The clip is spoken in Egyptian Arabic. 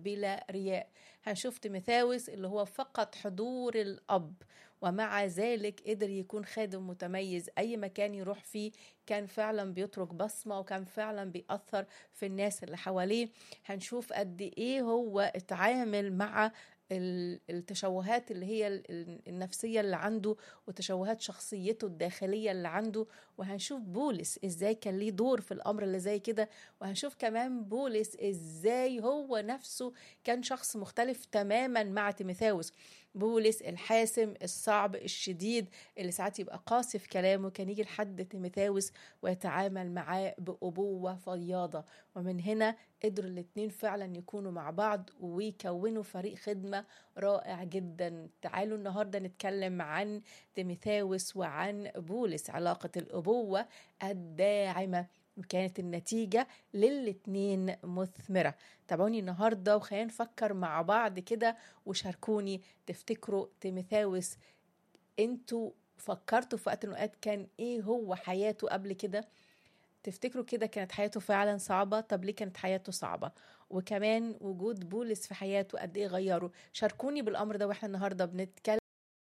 بلا رياء هنشوف تيموثاوس اللي هو فقط حضور الأب ومع ذلك قدر يكون خادم متميز أي مكان يروح فيه كان فعلا بيترك بصمة وكان فعلا بيأثر في الناس اللي حواليه هنشوف قد إيه هو اتعامل مع التشوهات اللي هي النفسية اللي عنده وتشوهات شخصيته الداخلية اللي عنده وهنشوف بولس ازاي كان ليه دور في الأمر اللي زي كده وهنشوف كمان بولس ازاي هو نفسه كان شخص مختلف تماما مع تيموثاوس بولس الحاسم الصعب الشديد اللي ساعات يبقى قاسي في كلامه كان يجي لحد تيموثاوس ويتعامل معاه بأبوة فياضة ومن هنا قدروا الاتنين فعلا يكونوا مع بعض ويكونوا فريق خدمة رائع جدا تعالوا النهاردة نتكلم عن تيموثاوس وعن بولس علاقة الأبوة الداعمة وكانت النتيجة للاتنين مثمرة تابعوني النهاردة وخلينا نفكر مع بعض كده وشاركوني تفتكروا تيموثاوس انتوا فكرتوا في وقت من الأوقات كان ايه هو حياته قبل كده تفتكروا كده كانت حياته فعلا صعبة طب ليه كانت حياته صعبة وكمان وجود بولس في حياته قد ايه غيره شاركوني بالامر ده واحنا النهارده بنتكلم